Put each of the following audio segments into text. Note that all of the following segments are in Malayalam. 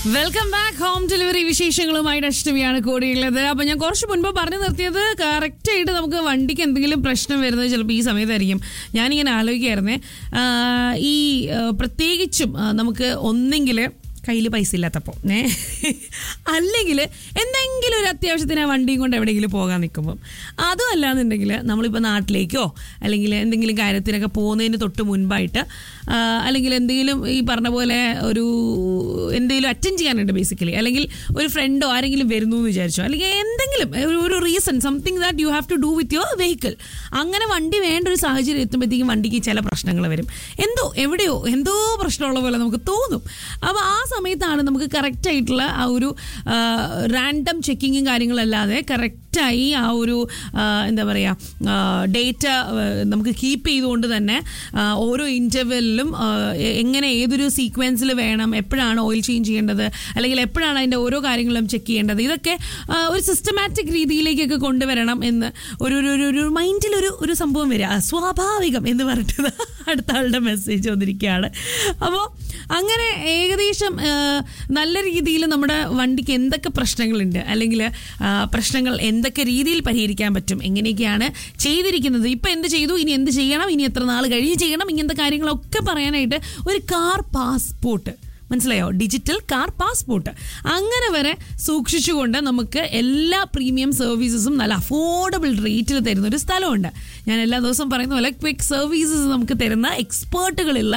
വെൽക്കം ബാക്ക് ഹോം ഡെലിവറി വിശേഷങ്ങളുമായിട്ട് അഷ്ടമിയാണ് കൂടിയുള്ളത് അപ്പൊ ഞാൻ കുറച്ച് മുൻപ് പറഞ്ഞു നിർത്തിയത് കറക്റ്റ് ആയിട്ട് നമുക്ക് വണ്ടിക്ക് എന്തെങ്കിലും പ്രശ്നം വരുന്നത് ചിലപ്പോൾ ഈ സമയത്തായിരിക്കും ഞാനിങ്ങനെ ആലോചിക്കായിരുന്നേ ആ, ഈ ആ, പ്രത്യേകിച്ചും ആ, നമുക്ക് ഒന്നെങ്കിൽ കയ്യിൽ പൈസ ഇല്ലാത്തപ്പോൾ ഏ അല്ലെങ്കിൽ എന്തെങ്കിലും ഒരു അത്യാവശ്യത്തിന് ആ വണ്ടിയും കൊണ്ട് എവിടെയെങ്കിലും പോകാൻ നിൽക്കുമ്പം അതും അല്ലാന്നുണ്ടെങ്കിൽ നമ്മളിപ്പോൾ നാട്ടിലേക്കോ അല്ലെങ്കിൽ എന്തെങ്കിലും കാര്യത്തിനൊക്കെ പോകുന്നതിന് തൊട്ട് മുൻപായിട്ട് ആ, അല്ലെങ്കിൽ എന്തെങ്കിലും ഈ പറഞ്ഞ പോലെ ഒരു എന്തെങ്കിലും അറ്റൻഡ് ചെയ്യാനുണ്ട് ബേസിക്കലി അല്ലെങ്കിൽ ഒരു ഫ്രണ്ടോ ആരെങ്കിലും വരുന്നു എന്ന് വിചാരിച്ചോ അല്ലെങ്കിൽ എന്തെങ്കിലും ഒരു ഒരു reason something that you have to do with your vehicle അങ്ങനെ വണ്ടി വേണ്ട ഒരു സാഹചര്യം എത്തുമ്പോഴത്തേക്കും വണ്ടിക്ക് ചില പ്രശ്നങ്ങൾ വരും എന്തോ എവിടെയോ എന്തോ പ്രശ്നമുള്ള പോലെ നമുക്ക് തോന്നും അപ്പോൾ ആ സമയത്താണ് നമുക്ക് കറക്റ്റ് ആയിട്ടുള്ള ആ ഒരു റാൻഡം ചെക്കിങ്ങും കാര്യങ്ങളല്ലാതെ കറക്റ്റായി ആ ഒരു ആ, എന്താ പറയുക ഡേറ്റ നമുക്ക് കീപ്പ് ചെയ്തുകൊണ്ട് തന്നെ ആ, ഓരോ ഇൻ്റർവെല്ലിലും എങ്ങനെ ഏതൊരു സീക്വൻസിൽ വേണം എപ്പോഴാണ് ഓയിൽ ചേഞ്ച് ചെയ്യേണ്ടത് അല്ലെങ്കിൽ എപ്പോഴാണ് അതിൻ്റെ ഓരോ കാര്യങ്ങളും ചെക്ക് ചെയ്യേണ്ടത് ഇതൊക്കെ ആ, ഒരു സിസ്റ്റമാറ്റിക് രീതിയിലേക്കൊക്കെ കൊണ്ടുവരണം എന്ന് ഒരു ഒരു ഒരു- ഒരു മൈൻഡിൽ ഒരു ഒരു സംഭവം വരിക സ്വാഭാവികം എന്ന് പറഞ്ഞിട്ട് അടുത്ത ആളുടെ മെസ്സേജ് വന്നിരിക്കുകയാണ് അപ്പോൾ അങ്ങനെ ഏകദേശം ആ, നല്ല രീതിയിൽ നമ്മുടെ വണ്ടിക്ക് എന്തൊക്കെ പ്രശ്നങ്ങളുണ്ട് അല്ലെങ്കിൽ ആ, പ്രശ്നങ്ങൾ എന്തൊക്കെ രീതിയിൽ പരിഹരിക്കാൻ പറ്റും എങ്ങനെയൊക്കെയാണ് ചെയ്തിരിക്കുന്നത് ഇപ്പം എന്ത് ചെയ്തു ഇനി എന്ത് ചെയ്യണം ഇനി എത്ര നാൾ കഴിഞ്ഞ് ചെയ്യണം ഇങ്ങനത്തെ കാര്യങ്ങളൊക്കെ പറയാനായിട്ട് ഒരു കാർ പാസ്പോർട്ട് മനസ്സിലായോ ഡിജിറ്റൽ കാർ പാസ്പോർട്ട് അങ്ങനെ വരെ സൂക്ഷിച്ചുകൊണ്ട് നമുക്ക് എല്ലാ പ്രീമിയം സർവീസസും നല്ല അഫോർഡബിൾ റേറ്റിൽ തരുന്ന ഒരു സ്ഥലമുണ്ട് ഞാൻ എല്ലാ ദിവസവും പറയുന്ന പോലെ ക്വിക്ക് സർവീസസ് നമുക്ക് തരുന്ന എക്സ്പേർട്ടുകളുള്ള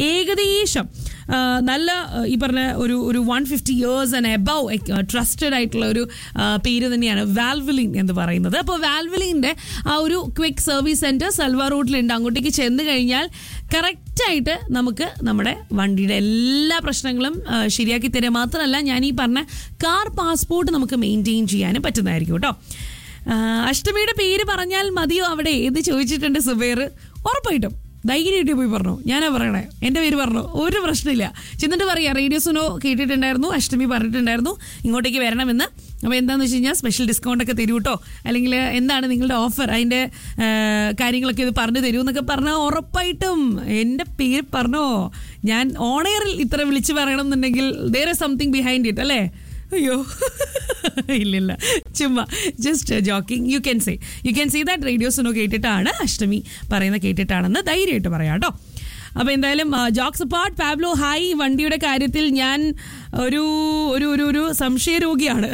ഏകദേശം ആ, നല്ല ആ, ഈ പറഞ്ഞ ഒരു ഒരു one fifty years and above trusted ആയിട്ടുള്ള ഒരു ആ, പേര് തന്നെയാണ് വാൽവലിൻ എന്ന് പറയുന്നത് അപ്പോൾ വാൽവലിൻ്റെ ആ ഒരു ക്വിക്ക് സർവീസ് സെൻറ്റർ സൽവാർ റൂട്ടിലുണ്ട് അങ്ങോട്ടേക്ക് ചെന്ന് കഴിഞ്ഞാൽ കറക്റ്റായിട്ട് നമുക്ക് നമ്മുടെ വണ്ടിയുടെ എല്ലാ പ്രശ്നങ്ങളും ആ, ശരിയാക്കി തരിക മാത്രമല്ല ഞാൻ ഈ പറഞ്ഞ കാർ പാസ്പോർട്ട് നമുക്ക് മെയിൻറ്റെയിൻ ചെയ്യാനും പറ്റുന്നതായിരിക്കും കേട്ടോ ആ, അഷ്ടമിയുടെ പേര് പറഞ്ഞാൽ മതിയോ അവിടെ ഏത് ചോദിച്ചിട്ടുണ്ട് സുബൈർ ഉറപ്പായിട്ടും ധൈര്യമായിട്ട് പോയി പറഞ്ഞു ഞാനാ പറയണേ എൻ്റെ പേര് പറഞ്ഞു ഒരു പ്രശ്നമില്ല ചെന്നിട്ട് പറയാം റേഡിയോ സുനോ കേട്ടിട്ടുണ്ടായിരുന്നു അഷ്ടമി പറഞ്ഞിട്ടുണ്ടായിരുന്നു ഇങ്ങോട്ടേക്ക് വരണമെന്ന് അപ്പോൾ എന്താണെന്ന് വെച്ച് കഴിഞ്ഞാൽ സ്പെഷ്യൽ ഡിസ്കൗണ്ട് ഒക്കെ തരൂ കേട്ടോ അല്ലെങ്കിൽ എന്താണ് നിങ്ങളുടെ ഓഫർ അതിൻ്റെ ആ, കാര്യങ്ങളൊക്കെ ഇത് പറഞ്ഞു തരൂ എന്നൊക്കെ പറഞ്ഞാൽ ഉറപ്പായിട്ടും എൻ്റെ പേര് പറഞ്ഞോ ഞാൻ ഓണയറിൽ ഇത്ര വിളിച്ച് പറയണം എന്നുണ്ടെങ്കിൽ there is something behind it അല്ലേ അയ്യോ ഇല്ലില്ല ചുമ്മാ just joking you can say you can say that റേഡിയോസിനോ കേട്ടിട്ടാണ് അഷ്ടമി പറയുന്ന കേട്ടിട്ടാണെന്ന് ധൈര്യമായിട്ട് പറയാം കേട്ടോ അപ്പോൾ എന്തായാലും ജോക്സ് അപ്പാർട്ട് പാബ്ലോ ഹായ് വണ്ടിയുടെ കാര്യത്തിൽ ഞാൻ ഒരു ഒരു ഒരു ഒരു സംശയരോഗിയാണ്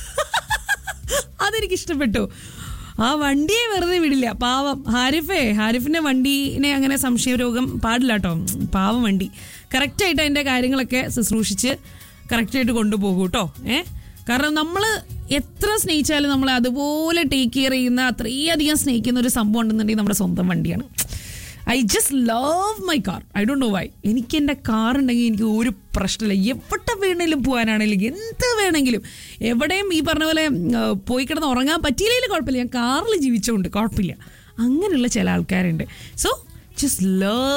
അതെനിക്ക് ഇഷ്ടപ്പെട്ടു ആ വണ്ടിയെ വെറുതെ വിടില്ല പാവം ഹാരിഫേ ഹാരിഫിന്റെ വണ്ടീനെ അങ്ങനെ സംശയരോഗം പാടില്ല കേട്ടോ പാവം വണ്ടി കറക്റ്റായിട്ട് അതിൻ്റെ കാര്യങ്ങളൊക്കെ ശുശ്രൂഷിച്ച് കറക്റ്റായിട്ട് കൊണ്ടുപോകും കേട്ടോ ഏ കാരണം നമ്മൾ എത്ര സ്നേഹിച്ചാലും നമ്മളെ അതുപോലെ ടേക്ക് കെയർ ചെയ്യുന്ന അത്രയധികം സ്നേഹിക്കുന്ന ഒരു സംഭവം ഉണ്ടെന്നുണ്ടെങ്കിൽ നമ്മുടെ സ്വന്തം വണ്ടിയാണ് I just love my car I don't know why എനിക്ക് എൻ്റെ കാർ ഉണ്ടെങ്കിൽ എനിക്ക് ഒരു പ്രശ്നമില്ല എവിടെ വേണമെങ്കിലും പോകാനാണെങ്കിലും എന്ത് വേണമെങ്കിലും എവിടെയും ഈ പറഞ്ഞ പോലെ ആ, പോയി കിടന്ന് ഉറങ്ങാൻ പറ്റിയില്ലെങ്കിലും കുഴപ്പമില്ല ഞാൻ കാറിൽ ജീവിച്ചുകൊണ്ട് കുഴപ്പമില്ല അങ്ങനെയുള്ള ചില ആൾക്കാരുണ്ട് സോ ജസ്റ്റ് ലവ്